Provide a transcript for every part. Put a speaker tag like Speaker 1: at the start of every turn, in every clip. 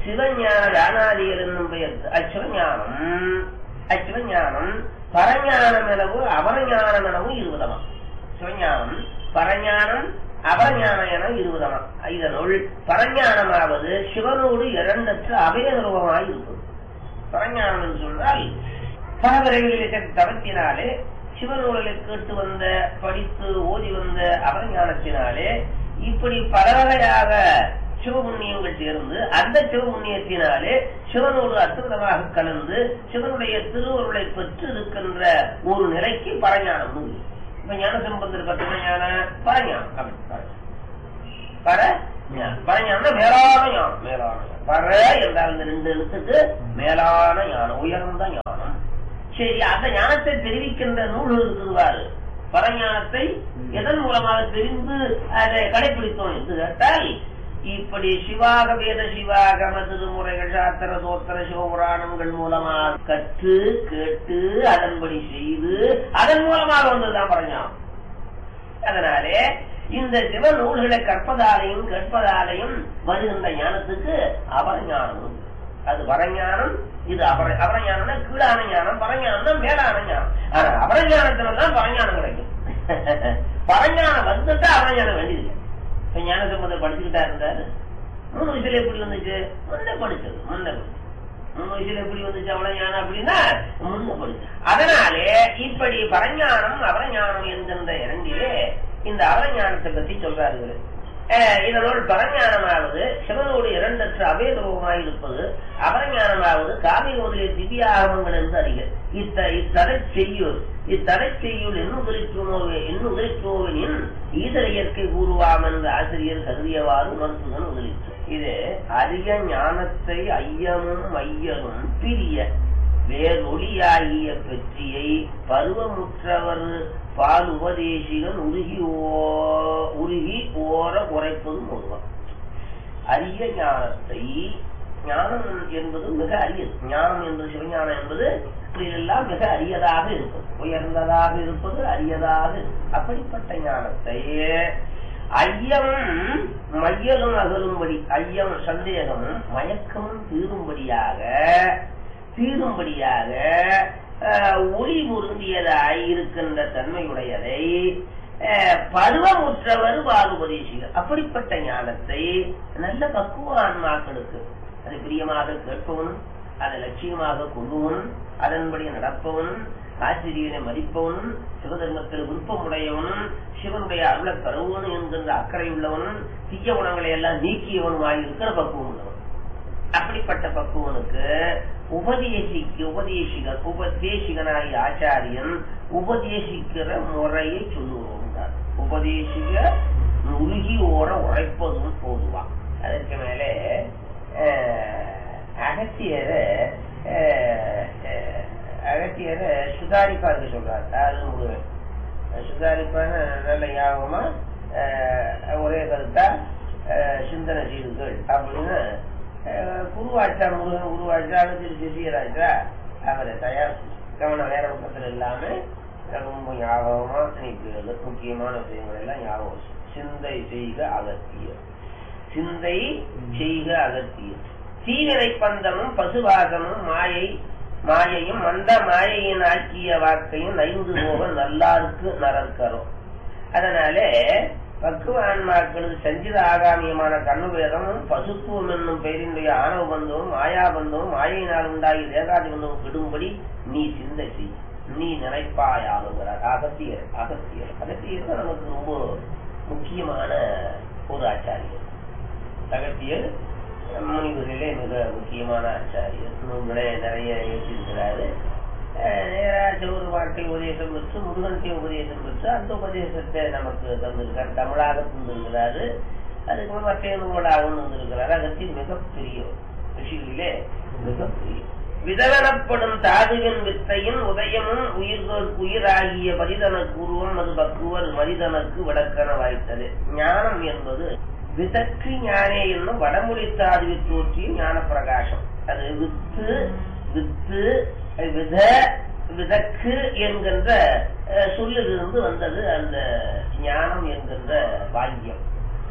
Speaker 1: சிவஞான தானாதிகள் என்னும் பெயர் அச்சிவஞானம் அச்சிவஞானம் பரஞானம் எனவும் அபரஞானம் எனவும் இருவிதமா சிவஞானம் பரஞானம் அபரஞானம் என இருவிதமா இதனுள் பரஞானமாவது சிவனோடு இரண்டற்ற அபயரூபமாய் இருப்பது பரஞானம் என்று சொன்னால் பல விரைவில் தவத்தினாலே சிவநூலை கேட்டு வந்த படித்து ஓதி வந்த அபரஞானத்தினாலே இப்படி பல வகையாக சிவபுண்ணியங்கள் சேர்ந்து அந்த சிவபுண்ணியத்தினாலே சிவனோடு அற்புதமாக கலந்து சிவனுடைய திருவருளை பெற்று இருக்கின்ற ஒரு நிலைக்கு பரஞானம் உண்டு. இப்ப ஞான சம்பந்தர் கட்டுன ஞான பரஞானம் அப்படி பரஞானம். பர ஞானம். பரஞானம் மேலான ஞானம் மேலான ஞானம். பர என்றால் இந்த ரெண்டு எழுத்துக்கு மேலான ஞானம் உயர்ந்த ஞானம் சரி அந்த ஞானத்தை தெரிவிக்கின்ற நூல் இருக்குவாரு பரஞானத்தை எதன் மூலமாக தெரிந்து அதை கடைபிடித்தோம் என்று கேட்டால் இப்படி சிவாக வேத சிவாகம திருமுறைகள் சாத்திர சோத்திர சிவபுராணங்கள் மூலமாக கற்று கேட்டு அதன்படி செய்து அதன் மூலமாக வந்ததுதான் பரஞானம் அதனாலே இந்த சிவ நூல்களை கற்பதாலையும் கேட்பதாலையும் வருகின்ற ஞானத்துக்கு அபரஞானம் உண்டு. அது வரஞானம் இது அபர அபரஞானம்னா கீழான ஞானம் பரஞானம்னா மேலான ஞானம் ஆனா அபரஞானத்துலதான் பரஞானம் கிடைக்கும் பரஞானம் வந்துட்டா அபரஞானம் வேண்டியது இப்ப ஞான சம்பந்தம் படிச்சுக்கிட்டா இருந்தாரு மூணு வயசுல எப்படி வந்துச்சு முன்ன படிச்சது முன்ன படிச்சது மூணு வயசுல எப்படி வந்துச்சு அவ்வளவு ஞானம் அப்படின்னா முன்ன படிச்சது அதனாலே இப்படி பரஞானம் அபரஞானம் என்கின்ற இரண்டிலே இந்த அபரஞானத்தை பத்தி சொல்றாரு அஹ் இதனோடு பரஞானமாவது சிவனோடு இரண்டற்ற அபேதரூபமாய் இருப்பது அபரஞானமாவது காவிரி முதலிய திவ்ய ஆகமங்கள் என்று அறிக இத்த இத்தடை செய்யுள் இத்தடை செய்யுள் என்ன உதரிக்குமோவே என்ன உதரிக்குமோவெனின் ஈதர இயற்கை கூறுவாம் என்ற ஆசிரியர் கருதியவாறு உணர்த்துதன் உதரித்து இது அரிய ஞானத்தை ஐயமும் மையலும் பிரிய வேறொளியாகிய பெற்றியை பருவமுற்றவர் பால் உபதேசிகள் உருகி ஓ- உருகி ஓர குறைப்பதும் ஒருவன் அரிய ஞானத்தை ஞானம் என்பது மிக அரியது ஞானம் என்பது சிவஞானம் என்பது எல்லாம் மிக அரியதாக இருப்பது உயர்ந்ததாக இருப்பது அரியதாக இருப்பது. அப்படிப்பட்ட ஞானத்தை ஐயமும் மையலும் அகலும்படி ஐயம் சந்தேகமும் மயக்கமும் தீரும்படியாக தீரும்படியாக அஹ், ஒளி பொருந்தியதாய் இருக்கின்ற தன்மையுடையதை அஹ், பருவமுற்றவர் பாலுபதேசிகள் அப்படிப்பட்ட ஞானத்தை நல்ல பக்குவ ஆன்மாக்களுக்கு அது பிரியமாக கேட்பவனும் அதை லட்சியமாக கொள்பவனும் அதன்படி நடப்பவனும் ஆசிரியனை மதிப்பவனும் சிவதர்மத்தில் விருப்பமுடையவனும் சிவனுடைய அருளை பெறுவனும் என்கின்ற அக்கறை உள்ளவனும் தீய குணங்களை எல்லாம் நீக்கியவனுமாய் இருக்கிற பக்குவம் உள்ளவன் அப்படிப்பட்ட பக்குவனுக்கு உபதேசிக்க உபதேசிக உபதேசிகனாகிய ஆச்சாரியன் உபதேசிக்கிற முறையை சொல்லுவோம் உபதேசிக உருகி ஓர உழைப்பதும் போதுவான் அதற்கு மேலே அஹ், அகத்தியரை அஹ், அஹ், அகத்தியரை சுதாரிப்பாருக்கு சொல்றார் அது முருகன் சுதாரிப்பான நல்ல ஞாபகமா அஹ், ஒரே கருத்தா அஹ், சிந்தனை செய்துகள் அப்படின்னு அஹ், குருவாச்சா முருகன் குருவாச்சா திரு சிசியராஜா அவரை தயார் கவனம் வேற பக்கத்துல இல்லாம ரொம்ப ஞாபகமா நீ கேளு. முக்கியமான விஷயங்கள் எல்லாம் ஞாபகம் வச்சு. சிந்தை செய்க அகத்தியர் சிந்தை செய்க அகத்தியர் தீவிரை பந்தமும் பசுவாசமும் மாயை மாயையும் மந்த மாயையின் ஆக்கிய வாக்கையும் நைந்து போக நல்லாருக்கு நரற்கரும் அதனாலே பக்குவான்மாக்களுக்கு சஞ்சித ஆகாமியமான கண்ணுவேதமும் பசுத்துவம் என்னும் பெயரினுடைய ஆணவ பந்தமும் மாயா பந்தமும் மாயையினால் உண்டாகிய தேகாதி பந்தமும் கெடும்படி நீ சிந்தை செய் நீ நினைப்பாயாகுங்கிறார் அகத்தியர் அகத்தியர் அகத்தியர் தான் நமக்கு ரொம்ப முக்கியமான ஒரு ஆச்சாரியர் அகத்தியர் முனிவர்களே மிக முக்கியமான ஆச்சாரியர் நூல்களே நிறைய எழுதியிருக்கிறாரு அஹ் நேரா ஒரு வாழ்க்கை உபதேசம் பெற்று முருகன்கை உபதேசம் பெற்று அந்த உபதேசத்தை நமக்கு தந்திருக்கார் தமிழாக தந்திருக்கிறாரு அதுக்கு மற்ற நூலாகவும் தந்திருக்கிறாரு அகத்தின் மிகப்பெரிய ரிஷிகளிலே மிகப்பெரிய விதவனப்படும் தாதுவின் வித்தையின் உதயமும் உயிர்கள் உயிராகிய மனிதனுக்கு உருவம் அது பக்குவர் மனிதனுக்கு விளக்கண வாய்த்தது ஞானம் என்பது விதற்கு ஞானே என்னும் வடமொழி தாதுவில் தோற்றிய ஞான பிரகாசம் அது வித்து வித்து வித விதக்கு என்கின்ற அஹ், சொல்லிலிருந்து வந்தது அந்த ஞானம் என்கின்ற வாக்கியம்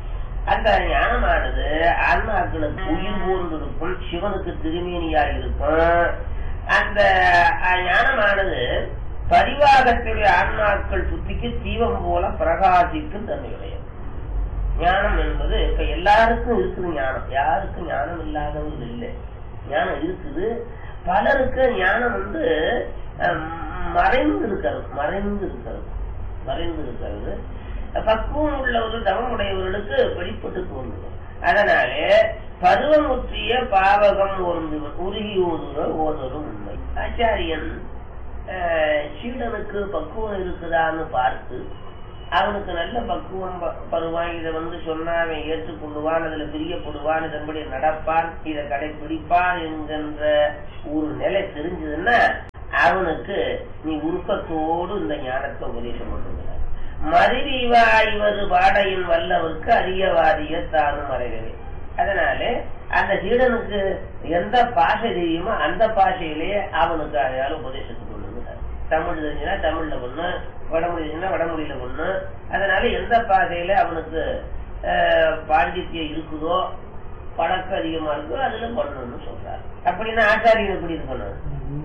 Speaker 1: அந்த ஞானமானது ஆன்மாக்களுக்கு உயிர் போன்று இருக்கும் சிவனுக்கு திருமேனியா இருக்கும் அந்த அஹ், ஞானமானது பரிவாகத்துடைய ஆன்மாக்கள் புத்திக்கு தீபம் போல பிரகாசிக்கும் தன்மையுடையது ஞானம் என்பது இப்ப எல்லாருக்கும் இருக்குது ஞானம் யாருக்கும் ஞானம் இல்லாதவங்க இல்லை ஞானம் இருக்குது பலருக்கு ஞானம் வந்து அஹ், மறைந்து இருக்கிறது மறைந்து இருக்கிறது மறைந்து இருக்கிறது பக்குவம் உள்ளவர்கள் தவம் உடையவர்களுக்கு வெளிப்பட்டு தோன்றும் அதனாலே பருவமுற்றிய பாவகம் ஒன்று உருகி ஓதுவர் ஓதரும் உண்மை ஆச்சாரியன் அஹ், சீடனுக்கு பக்குவம் இருக்குதான்னு பார்த்து அவனுக்கு நல்ல பக்குவம் ப- பருவான் இதை வந்து சொன்னா அவன் ஏற்றுக்கொள்ளுவான் அதுல பிரியப்படுவான் இதன்படி நடப்பான் இதை கடைபிடிப்பான் என்கின்ற ஒரு நிலை தெரிஞ்சதுன்னா அவனுக்கு நீ உருக்கத்தோடு இந்த ஞானத்தை உபதேசம் பண்ணுகிறார் மருவிவாய்வது பாடையின் வல்லவருக்கு அரியவாதிய தானும் மறைகவே அதனாலே அந்த சீடனுக்கு எந்த பாஷை தெரியுமோ அந்த பாஷையிலேயே அவனுக்கு அதையால உபதேசத்துக்கு கொள்ளுங்கிறார் தமிழ் தெரிஞ்சுன்னா தமிழ்ல பொண்ணு வடமொழி தெரிஞ்சுன்னா வடமொழியில பொண்ணு அதனால எந்த பாஷையில அவனுக்கு அஹ், பாண்டித்யம் இருக்குதோ பழக்கம் அதிகமா இருக்கோ அதுல பண்ணணும்னு சொல்றாரு அப்படின்னா ஆச்சாரியன் எப்படி இருக்கணும்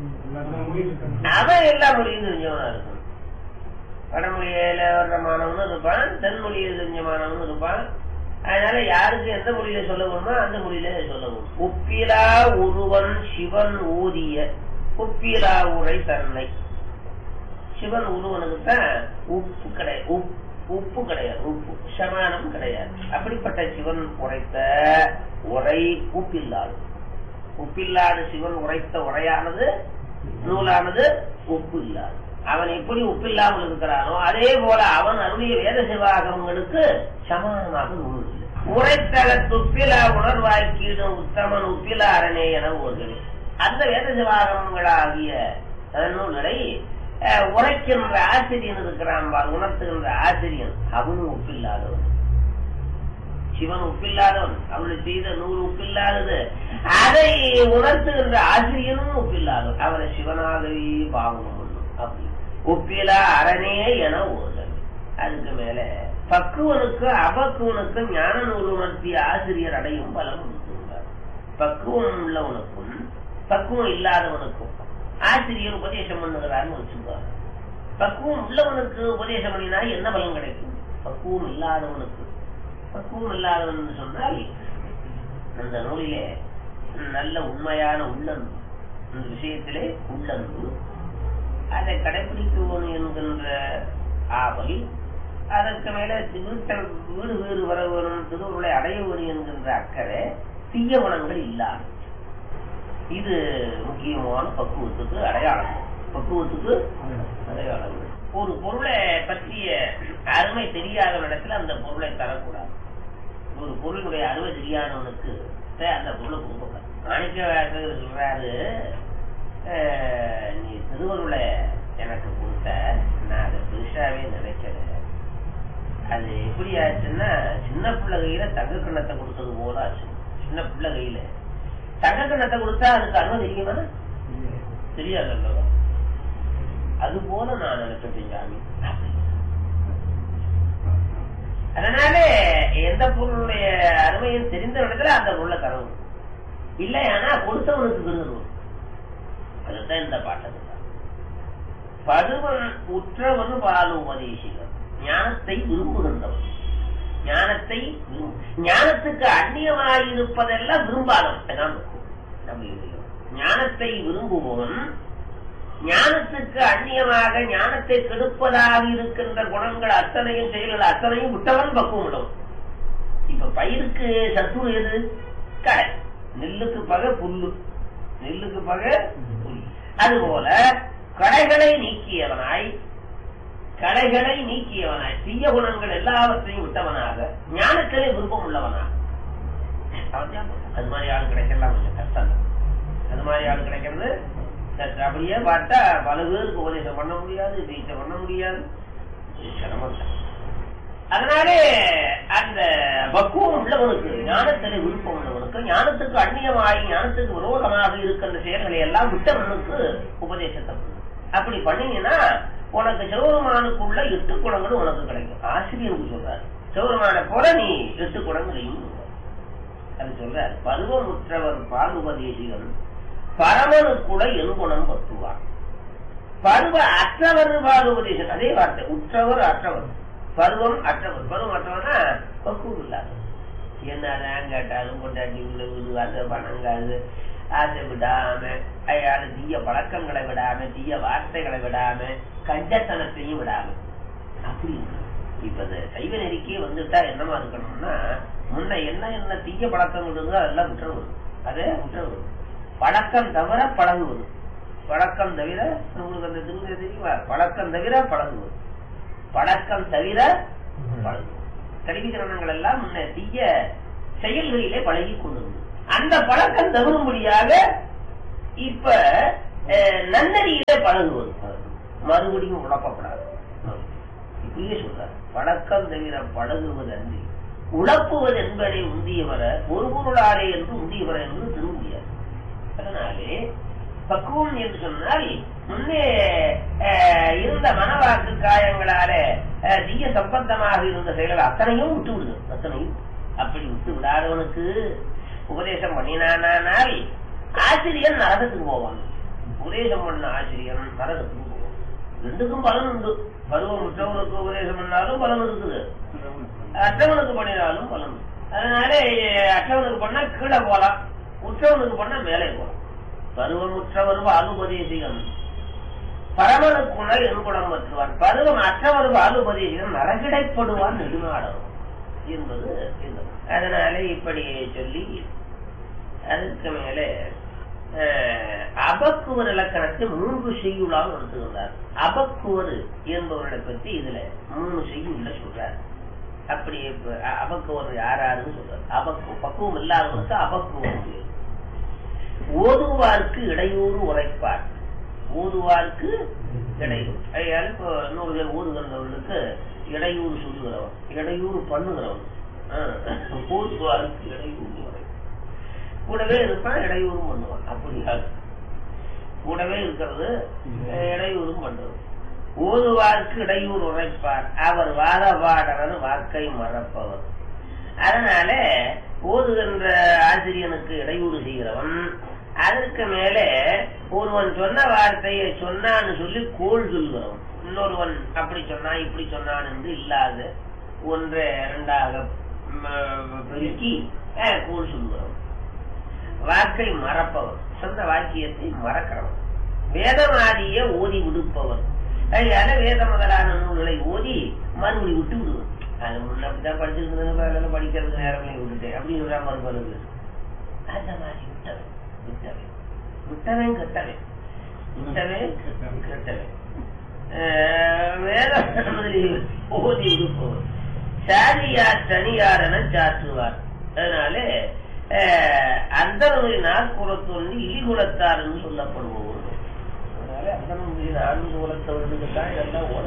Speaker 1: அவன் எல்லா மொழியும் தெரிஞ்சவனா இருக்கணும் வடமொழியில வர்ற மாணவனும் இருப்பான் தென்மொழியில தெரிஞ்ச மாணவனும் இருப்பான் அதனால யாருக்கு எந்த மொழியில சொல்ல வேணுமோ அந்த மொழியில சொல்லவும் ஒப்பிலா ஒருவன் சிவன் ஊதிய ஒப்பிலா உரை தன்னை சிவன் ஒருவனுக்கு தான் உப்பு கிடையாது உப்- உப்பு கிடையாது உப்பு சமானம் கிடையாது அப்படிப்பட்ட சிவன் உரைத்த உரை உப்பில்லாது உப்பில்லாத சிவன் உரைத்த உரையானது நூலானது உப்பு இல்லாது அவன் எப்படி உப்பில்லாமல் இருக்கிறானோ அதே போல அவன் அருளிய வேத சிவாகமங்களுக்கு சமானமாக நூல் இல்லை உரைத்தக துப்பிலா உணர்வாய்க்கீடும் உத்தமன் உப்பிலா அரணே என ஓதுகிறேன் அந்த வேத சிவாகமங்களாகிய அஹ், நூல்களை அஹ், உரைக்கின்ற ஆசிரியன் இருக்கிறான் பார், உணர்த்துகின்ற ஆசிரியன் அவனும் ஒப்பில்லாதவன் சிவன் ஒப்பில்லாதவன் அவனை செய்த நூல் ஒப்பில்லாதது அதை உணர்த்துகின்ற ஆசிரியனும் ஒப்பில்லாதவன் அவனை சிவனாகவே பாவனம் பண்ணும் அப்படி ஒப்பிலா அரணே என ஓதல் அதுக்கு மேல பக்குவனுக்கு அபக்குவனுக்கு ஞான நூல் உணர்த்திய ஆசிரியர் அடையும் பலம் கொடுத்துள்ளார் பக்குவம் உள்ளவனுக்கும் பக்குவம் இல்லாதவனுக்கும் ஆசிரியர் உபதேசம் பண்ணுகிறார்னு வச்சுப்பார் பக்குவம் உள்ளவனுக்கு உபதேசம் பண்ணினா என்ன பலன் கிடைக்கும் பக்குவம் இல்லாதவனுக்கு பக்குவம் இல்லாதவன் என்று சொன்னால் அந்த நூலிலே நல்ல உண்மையான உள்ளன்பு இந்த விஷயத்திலே உள்ளன்பு அதை கடைபிடிக்குவோம் என்கின்ற ஆவல் அதற்கு மேல வீட்டல் வீடு வீடு வர வேணும் திருவுருளை அடைய வேணும் என்கின்ற அக்கறை தீய குணங்கள் இல்லாது இது முக்கியமான பக்குவத்துக்கு அடையாளம் பக்குவத்துக்கு அடையாளங்கள் ஒரு பொருளை பற்றிய அருமை தெரியாத இடத்துல அந்த பொருளை தரக்கூடாது ஒரு பொருளுடைய அருமை தெரியாதவனுக்கு த- அந்த பொருளை கொடுக்கக்கூடாது மாணிக்க வாசகர் சொல்றாரு அஹ், நீ திருவருளை எனக்கு கொடுத்த நான் அதை பெருசாவே நினைக்கல அது எப்படி ஆச்சுன்னா சின்ன பிள்ளை கையில தங்க கிண்ணத்தை கொடுத்தது போல ஆச்சு சின்ன பிள்ளை கையில தங்க கிண்ணத்தை கொடுத்தா அதுக்கு அருமை தெரியுமா தெரியாது அல்லவா அது போல நான் நினைச்சிட்டேன் சாமி அதனால எந்த பொருளுடைய அருமையும் தெரிந்த இடத்துல அந்த பொருளை தரவும் இல்லை ஆனா கொடுத்தவனுக்கு விருதணும் அதுதான் இந்த பாட்டு பருவன் உற்றவன் பால் உபதேசிகள் ஞானத்தை விரும்புகின்றவன் ஞானத்தை விரும்பு- ஞானத்துக்கு அந்நியமாயிருப்பதெல்லாம் விரும்பாதவன் அதான் நம்ம இதுல. ஞானத்தை விரும்புபவன் ஞானத்துக்கு அந்நியமாக ஞானத்தை கெடுப்பதாக இருக்கின்ற குணங்கள் அத்தனையும் செயல்கள் அத்தனையும் விட்டவன் பக்குவம் உள்ளவன் இப்ப பயிருக்கு சத்துரு எது கடை நெல்லுக்கு பகை புல்லு நெல்லுக்கு பகை புல் அதுபோல கடைகளை நீக்கியவனாய் கலைகளை நீக்கியவனாய் தீய குணங்கள் எல்லாவற்றையும் விட்டவனாக ஞானத்திலே விருப்பம் உள்ளவனாக அவன்தான் அது மாதிரி ஆள் கிடைக்கலாம் கொஞ்சம் கஷ்டம் தான் அது மாதிரி ஆள் கிடைக்கிறது கஷ்டம். அப்படியே பார்த்தா பல பேருக்கு உபதேசம் பண்ண முடியாது தீட்சை பண்ண முடியாது இது சிரமம் தான் அதனாலே அந்த பக்குவம் உள்ளவனுக்கு ஞானத்திலே விருப்பம் உள்ளவனுக்கு ஞானத்துக்கு அந்நியமாகி ஞானத்துக்கு விரோதமாக இருக்கின்ற செயல்களை எல்லாம் விட்டவனுக்கு உபதேசத்தை பண்ணு. அப்படி பண்ணீங்கன்னா உனக்கு சிவபெருமானுக்குள்ள எட்டு குணங்களும் உனக்கு கிடைக்கும் ஆசிரியருக்கு சொல்றாரு சிவருமான போல நீ எட்டு குடங்களையும் அது சொல்ற பருவமுற்றவர் பாலுபதேசிகன் பரமனுக்குட எண்குணம் பத்துவார் பருவ அற்றவர் பாலுபதேசன் அதே வார்த்தை உற்றவர் அற்றவர் பருவம் அற்றவர் பருவம் அற்றவர்னா பக்குவம் இல்லாத என்னதான் கேட்டாலும் கொண்டாட்டி உள்ள வீடு அது பணங்காது அதை விடாம அயால தீய பழக்கங்களை விடாம தீய வார்த்தைகளை விடாம கஞ்சத்தனத்தையும் விடாம அப்படி இருக்கணும். இப்ப இந்த சைவ நெறிக்கே வந்துட்டா என்னமா இருக்கணும்னா முன்ன என்ன என்ன தீய பழக்கம் இருந்ததோ அதெல்லாம் விட்டுறது அதே விட்டுறது பழக்கம் தவிர பழகுவது பழக்கம் தவிர உங்களுக்கு அந்த திருவிழா தெரியுமா பழக்கம் தவிர பழகுவது பழக்கம் தவிர பழகுவது கல்விகரணங்கள் எல்லாம் முன்ன தீய செயல்களிலே பழகி கொண்டிருந்தது அந்த பழக்கம் தவறும்படியாக இப்ப அஹ், நன்னறியிலே பழகுவது மறுபடியும் உழப்பப்படாது இப்படியே சொல்றார் பழக்கம் தவிர பழகுவது அன்றி உழப்புவது என்பதை உந்தியவர ஒரு பொருளாலே என்று உந்தியவர என்று திரும்பியார் அதனாலே பக்குவம் என்று சொன்னால் முன்னே அஹ், இருந்த மனவாக்கு காயங்களால அஹ், தீய சம்பந்தமாக இருந்த செயல்கள் அத்தனையும் விட்டு விடுது அத்தனையும் அப்படி விட்டு விடாதவனுக்கு உபதேசம் பண்ணினானால் ஆசிரியன் நரகத்துக்கு போவான் உபதேசம் பண்ண ஆசிரியன் நரகத்துக்கு போவான் ரெண்டுக்கும் பலன் உண்டு பருவம் உற்றவனுக்கு உபதேசம் பண்ணாலும் பலன் இருக்குது அற்றவனுக்கு பண்ணினாலும் பலன் உண்டு. அதனால அஹ், அற்றவனுக்கு பண்ணா கீழே போலாம் உற்றவனுக்கு பண்ணா மேலே போலாம் பருவம் உற்றவர் வாலுபதேசிகம் பரமனுக்குணல் என்புடம் பற்றுவான் பருவம் அற்றவர் வாலுபதேசிகம் நரகிடைப்படுவான் நெடுநாடம் என்பது இந்த அதனாலே இப்படி சொல்லி அதுக்கு மேலே அஹ், அபக்குவர் இலக்கணத்தை மூன்று செய்யுளாக நடத்துகின்றார் அபக்குவர் என்பவர்களை பற்றி இதுல மூணு செய்யுள்ள சொல்றார் அப்படி இப்ப அ- அபக்குவர் யாராருன்னு சொல்றார் அபக்கு பக்குவம் இல்லாதவனுக்கு அபக்குவர் பேர். ஓதுவார்க்கு இடையூறு உரைப்பார் ஓதுவார்க்கு இடையூறு ஐயால் இப்போ இன்னொரு பேர் ஓதுகிறவர்களுக்கு இடையூறு சொல்லுகிறவன் இடையூறு பண்ணுகிறவன் ஆ, ஓதுவார்க்கு இடையூறு உரை கூடவே இருப்பான் இடையூறும் பண்ணுவான் அப்படியா கூடவே இருக்கிறது அஹ், இடையூறும் பண்றது ஓதுவார்க்கு இடையூறு உரைப்பார் அவர் வாதபாடரன் வாக்கை மறப்பவர் அதனால ஓதுகின்ற ஆசிரியனுக்கு இடையூறு செய்கிறவன் அதற்கு மேலே ஒருவன் சொன்ன வார்த்தையை சொன்னான்னு சொல்லி கோள் சொல்கிறவன் இன்னொருவன் அப்படி சொன்னான் இப்படி சொன்னான் என்று இல்லாத ஒன்றை இரண்டாக ம், பெருக்கி அஹ், கோள் சொல்கிறவன் வாக்கை மறப்பவர் சொந்த வாக்கியத்தை மறக்கிறவன் வேதமாதிய ஓதி விடுப்பவர் அதனால வேத முதலான நூல்களை ஓதி மறுபடி விட்டு விடுவது அது முன்ன அப்படிதான் படிச்சிருந்தது அதெல்லாம் படிக்கிறதுக்கு நேரமே விட்டுட்டேன் அப்படின்னு சொல்றா மறுபடியும் அந்த மாதிரி விட்டவன் விட்டவன் விட்டவன் கெட்டவன் விட்டவன் கெட்டவன் அஹ் வேத முதலில் ஓதி விடுப்பவர் சாதியார் தனியாரென சாற்றுவார் அதனால அந்த நாற்புறத்தொன்று இலிகுலத்தார்னு சொல்லப்படுவோம் அதனால அந்த நான்கு குலத்தவர்களுக்கு தான் இதெல்லாம் ஓட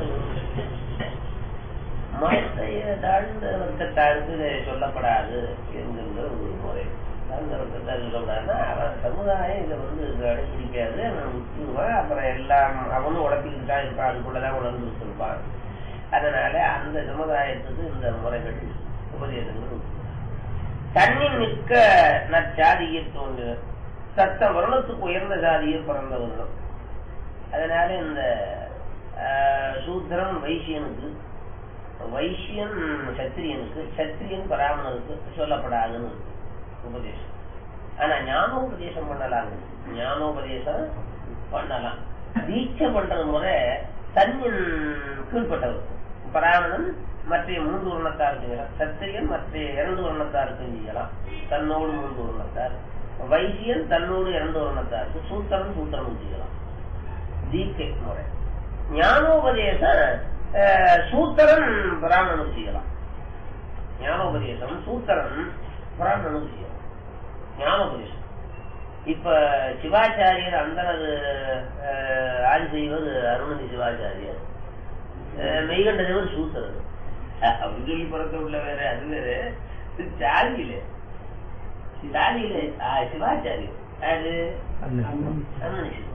Speaker 1: மத்தைய தாழ்ந்த வர்க்கத்தாருக்கு இது சொல்லப்படாது என்கின்ற ஒரு முறை தாழ்ந்த வர்க்கத்தார் சொல்லப்படாதுன்னா அவன் சமுதாயம் இதை வந்து கடைபிடிக்காது அவன் விட்டுருவான் அப்புறம் எல்லாம் அவனும் உடப்பிக்கிட்டு தான் இருப்பான் அதுக்குள்ளதான் உணர்ந்து வச்சிருப்பான் அதனால அந்த சமுதாயத்துக்கு இந்த முறைகள் உபதேசங்கள் உண்டு. தன்னில் நிற்க நற்சாதியை தோன்று சத்த வருணத்துக்கு உயர்ந்த சாதியை பிறந்தவர்களும் அதனால இந்த ஆஹ், சூத்திரன் வைசியனுக்கு வைசியன் சத்திரியனுக்கு சத்திரியன் பராமணனுக்கு சொல்லப்படாதுன்னு இருக்கு உபதேசம் ஆனா ஞானோபதேசம் பண்ணலாம் ஞானோபதேசம் பண்ணலாம் தீட்சை பண்ற முறை தன்னின் கீழ்பட்டவர் பராமணன் மற்ற மூன்று வருணத்தாருக்கு செய்யலாம் சத்திரியன் மற்ற இரண்டு வருணத்தாருக்கும் செய்யலாம் தன்னோடு மூன்று வருணத்தார் வைசியன் தன்னோடு இரண்டு வருணத்தாருக்கு சூத்திரன் சூத்திரனும் செய்யலாம் தீட்சை முறை ஞானோபதேசம் அஹ், சூத்திரன் பிராமணனுக்கு செய்யலாம் ஞானோபதேசம் சூத்திரன் பிராமணனுக்கு செய்யலாம் ஞானோபதேசம் இப்ப சிவாச்சாரியர் அந்தனது ஆதி செய்வது அருணதி சிவாச்சாரியர் அஹ், மெய்கண்ட தேவர் சூத்திரர் அஹ், அவங்க புறத்த உள்ள வேற அது வேற இது ஜாதியில ஜாதியில ஆஹ், சிவாச்சாரியர் அது அருணதி சிவா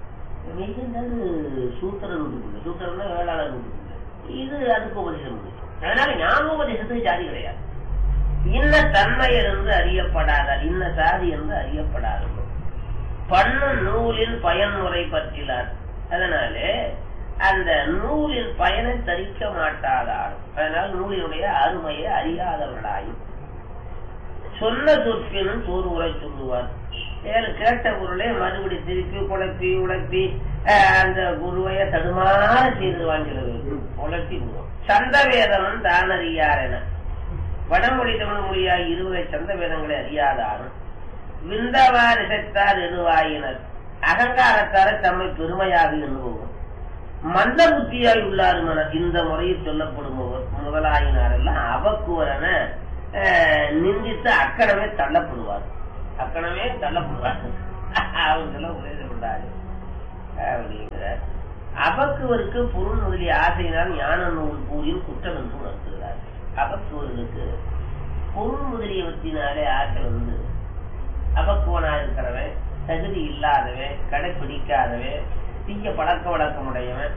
Speaker 1: மெய்கண்டது சூத்திரன் வீட்டுக்குள்ள சூத்திரன்னா வேளாளர் வீட்டுக்குள்ள இது அதுக்கு உபதேசம் பண்ணும் அதனால ஞானோபதேசத்துக்கு ஜாதி கிடையாது இன்ன தன்மை என்று அறியப்படாத இன்ன சாதி என்று அறியப்படாது பண்ணும் நூலின் பயன்முறை பற்றிலார் அதனாலே அந்த நூலின் பயனை தரிக்க மாட்டாதார் அதனால் நூலினுடைய அருமையை அறியாதவர்களாயும் சொன்ன சொற்பினும் சோறு உரை சொல்லுவார் வேறு கேட்ட பொருளை மறுபடி திருப்பி குழப்பி உழப்பி அஹ், அந்த குருவைய தடுமாற செய்து வாங்கிறது உழப்பி விடுவோம் சந்த வேதமும் தானறியார் என வடமொழி தமிழ் மொழியாய் இருவகை சந்த வேதங்களை அறியாதாரும் விந்தவார் இசைத்தார் எதுவாயினர் அகங்காரத்தார தம்மை பெருமையாக எண்ணுவோம் மந்த புத்தியாய் உள்ளாருமன இந்த முறையில் சொல்லப்படுபவர் முதலாயினார் எல்லாம் அவக்குவரன அஹ், நிந்தித்து அக்கணமே தள்ளப்படுவார் அக்கணமே தள்ளப்படுவார் அவங்க உபதேசப்பட்டாரு அப்படிங்கிறார் அபக்குவருக்கு பொருள் முதலிய ஆசையினால் ஞான நூல் கூறியும் குற்றம் என்று உணர்த்துகிறார் அபக்குவர்களுக்கு பொருள் முதலியவற்றினாலே ஆசை வந்து அபக்குவனா இருக்கிறவன் தகுதி இல்லாதவன் கடைப்பிடிக்காதவன் தீய பழக்க வழக்கம் உடையவன்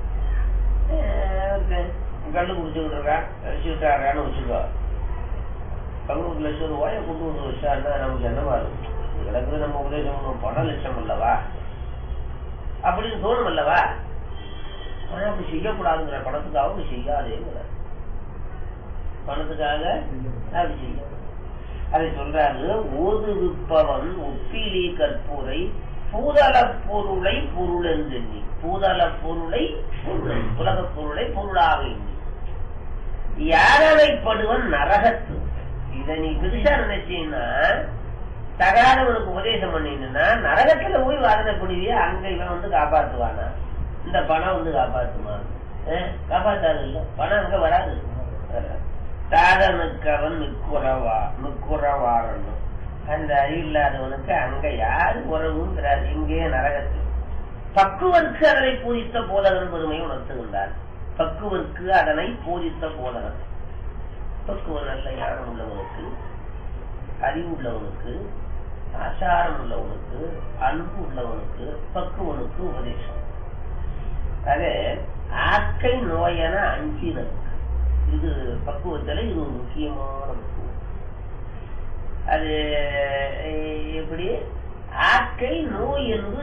Speaker 1: அஹ் கல்லு குடிச்சுக்கிட்டு இருக்கான் வச்சுக்கிட்டாரான்னு வச்சுக்கோ பதினோரு லட்சம் ரூபாயை கொண்டு வந்து வச்சாருன்னா நமக்கு என்னவா இருக்கும் இது கிடக்குது நம்ம உபதேசம் பண்ணுவோம் பண லட்சம் அல்லவா அப்படின்னு தோணும் அல்லவா ஆனா அப்படி செய்யக்கூடாதுங்கிற பணத்துக்காக அப்படி செய்யாதேங்கிற பணத்துக்காக அப்படி செய்ய அதை சொல்றாரு ஓதுவிப்பவன் ஒப்பிலி கற்பூரை பூதள பொருளை பொருள் என்று எண்ணி பூதள பொருளை பொருள் உலகப் பொருளை பொருளாக எண்ணி யாரவைப்படுவன் நரகத்து இத நீ பெருசா நினைச்சீன்னா தகாதவனுக்கு உபதேசம் பண்ணினா நரகத்துல போய் வாதனை பண்ணுவியா அங்க இவன் வந்து காப்பாத்துவானா இந்த பணம் வந்து காப்பாத்துமா அஹ், காப்பாத்தாது இல்ல பணம் அங்க வராது சாதனுக்கவன் மிக்குறவா மிக்குறவாரணும் அந்த அறிவில்லாதவனுக்கு அங்க யாரு உறவுங்கிறார் இங்கே நரகத்தில் பக்குவருக்கு அதனை பூஜித்த போதகன் பெருமை உணர்த்துகின்றார் பக்குவருக்கு அதனை பூஜித்த போதகன் பக்குவ நல்ல ஞானம் உள்ளவனுக்கு அறிவு உள்ளவனுக்கு ஆச்சாரம் உள்ளவனுக்கு அன்பு உள்ளவனுக்கு பக்குவனுக்கு உபதேசம் அது ஆக்கை நோயென அஞ்சினருக்கு இது பக்குவத்துல இது ஒரு முக்கியமான பக்குவம் அது அஹ், எப்படி ஆக்கை நோய் என்று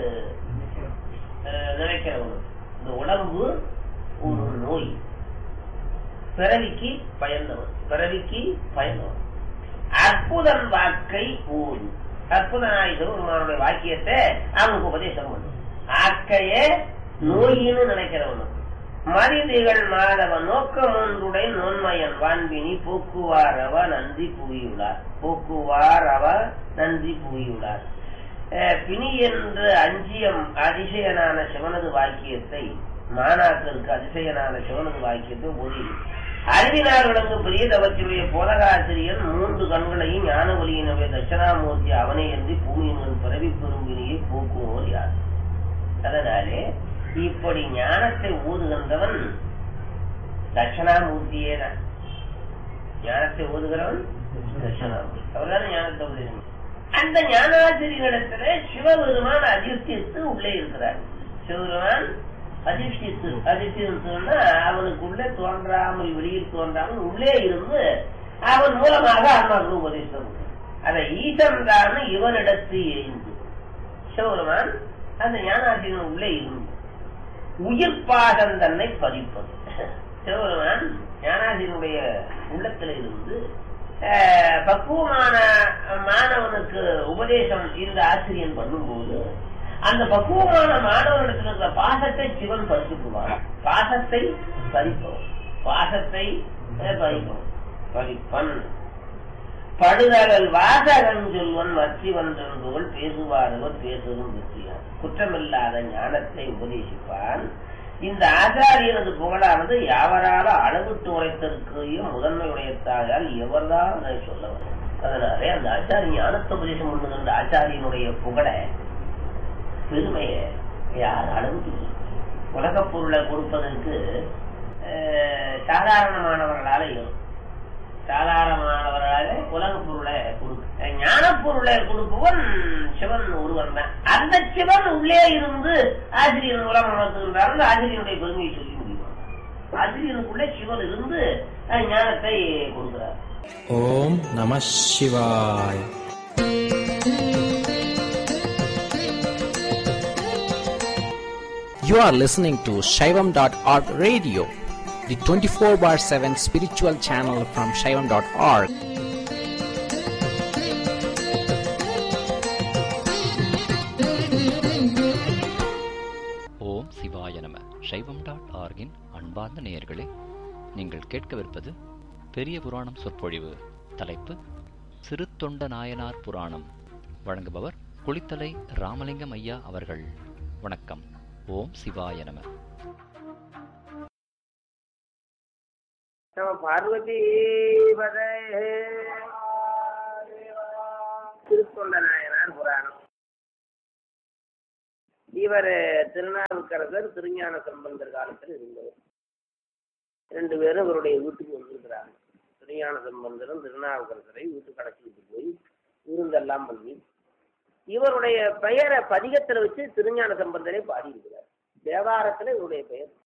Speaker 1: அஹ், நினைக்கிறவனுக்கு இந்த உடம்பு ஒரு நோய் பிறவிக்கு பயந்தவன் பிறவிக்கு பயந்தவன் அற்புதன் வாக்கை ஓது அற்புத நாயகர் ஒரு வாக்கியத்தை அவனுக்கு உபதேசம் பண்ணு ஆக்கையே நோயின்னு நினைக்கிறவனுக்கு மனிதிகள் மாதவன் நோக்கம் ஒன்றுடைய நோன்மையன் வான்பினி போக்குவாரவ நன்றி புவியுளார் போக்குவாரவ நன்றி புவியுளார் அஹ், பிணி என்று அஞ்சியம் அதிசயனான சிவனது வாக்கியத்தை மாணாக்கருக்கு அதிசயனான சிவனது வாக்கியத்தை ஒளி அறிவினார் விளங்கு பெரிய தவத்தினுடைய போதகாசிரியர் மூன்று கண்களையும் ஞான ஒளியினவை தட்சணாமூர்த்தி அவனை என்று பூமியின் பிறவி பெரும்பினியை போக்குவோர் யார் அதனாலே இப்படி ஞானத்தை ஊதுகின்றவன் தட்சணாமூர்த்தியே தான் ஞானத்தை ஊதுகிறவன் தட்சணாமூர்த்தி அவர்தான் ஞானத்தை உபதேசம் அந்த ஞானாசிரியரிடத்துல சிவபெருமான் அதிர்ஷ்டித்து உள்ளே இருக்கிறார் சிவபெருமான் அதிர்ஷ்டித்து அதிர்ஷ்டித்துன்னா அவனுக்குள்ளே தோன்றாமல் வெளியில் தோன்றாமல் உள்ளே இருந்து அவன் மூலமாக ஆன்மாவுக்கு உபதேசம் அதை ஈசன் தான் இவனிடத்து எரிந்து சிவபெருமான் அந்த ஞானாசிரியன் உள்ளே இருந்து உயிர் பாகம் தன்னை பதிப்பது சிவபெருமான் ஞானாசிரியனுடைய உள்ளத்துல இருந்து அஹ், பக்குவமான மாணவனுக்கு உபதேசம் இந்த ஆசிரியன் பண்ணும்போது அந்த பக்குவமான மாணவனிடத்தில் இருக்கிற பாசத்தை சிவன் பறிச்சுக்குவான் பாசத்தை பறிப்பவன் பாசத்தை அஹ், பறிப்பவன் பறிப்பன் படுதகல் வாசகன் சொல்வன் மற்றி வந்தென்பவள் பேசுவாரவர் பேசுவதும் வெற்றியான் குற்றமில்லாத ஞானத்தை உபதேசிப்பான் இந்த ஆச்சாரியனது புகழானது யாவரால அளவிட்டு உரைத்திருக்கிற முதன்மையுடையத்தாயால் எவர்தான் அதை சொல்ல வரும் அதனாலே அந்த ஆச்சாரிய ஞானத்தை உபதேசம் பண்ணுகின்ற ஆச்சாரியனுடைய புகழ பெருமையை யார் அளவுக்கு உலகப் பொருளை கொடுப்பதற்கு அஹ், சாதாரணமானவர்களால இயலும் சாதாரணமானவர்களால உலக பொருளை கொடுக்க ஞான பொருளை கொடுப்பவன் சிவன் ஒருவன் தான் அந்த சிவன் உள்ளே இருந்து ஆசிரியர் மூலம் உணர்த்துகின்றார் அந்த ஆசிரியனுடைய பெருமையை சொல்லி முடியும் அசிரியனுக்குள்ள சிவன் இருந்து அஹ், ஞானத்தை கொடுக்கிறார்
Speaker 2: ஓம் நம சிவாய் You are listening to Shaivam.org radio, the 24 bar 7 spiritual channel from Shaivam.org.
Speaker 3: ஓம் சிவாய நம சைவம் டாட் ஆர்கின் அன்பார்ந்த நேயர்களே நீங்கள் கேட்கவிருப்பது பெரிய புராணம் சொற்பொழிவு தலைப்பு சிறு தொண்ட நாயனார் புராணம் வழங்குபவர் குளித்தலை ராமலிங்கம் ஐயா அவர்கள் வணக்கம் ஓம் சிவாய நம
Speaker 1: நம பார்வதி பதே திருத்தொண்ட நாயனார் புராணம் இவர் திருநாவுக்கரசர் திருஞான சம்பந்தர் காலத்தில் இருந்தவர் ரெண்டு பேரும் இவருடைய வீட்டுக்கு வந்திருக்கிறாங்க திருஞான சம்பந்தரும் திருநாவுக்கரசரை வீட்டுக்கு அடைச்சிட்டு போய் விருந்தெல்லாம் பண்ணி இவருடைய பெயரை பதிகத்துல வச்சு திருஞான சம்பந்தரை பாடியிருக்கிறார் தேவாரத்துல இவருடைய பெயர்